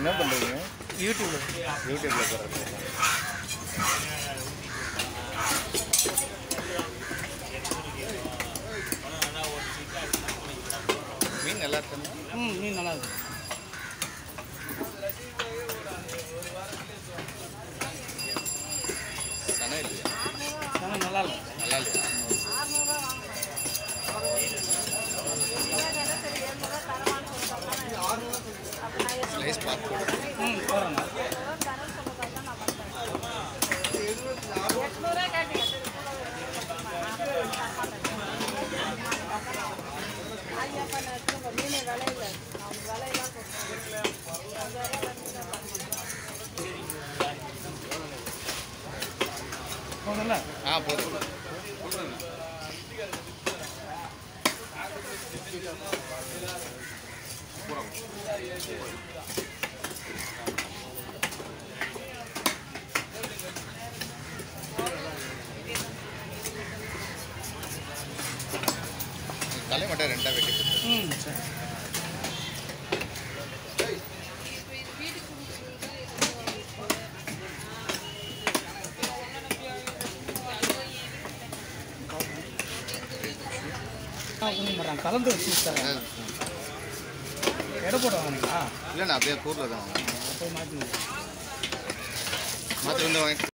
என்ன பண்ணுறீங்க யூடியூப்ல யூடியூப்பில் போடுறது மீன் நல்லா இருக்குங்க ம் மீன் நல்லா இருக்கு சனம் இல்லையா ஆனால் நல்லா இல்லை நல்லா இல்லையா ஸ்லைஸ் பார்த்து போடுறேன் ம் போடுறேங்க போதும்ல ஆ போதும் தலை மட்டும் ரெண்டாக வெட்டி கொடுத்து ம் சரி ஆ கொஞ்சம் பண்ணுறாங்க கலந்து வச்சு தரேன் எடை போட்டு வாங்கினீங்களா இல்லை நான் அப்படியே கூரில் தான் வாங்கினேன் போய் மாற்றி மாற்றி வந்து வாங்கி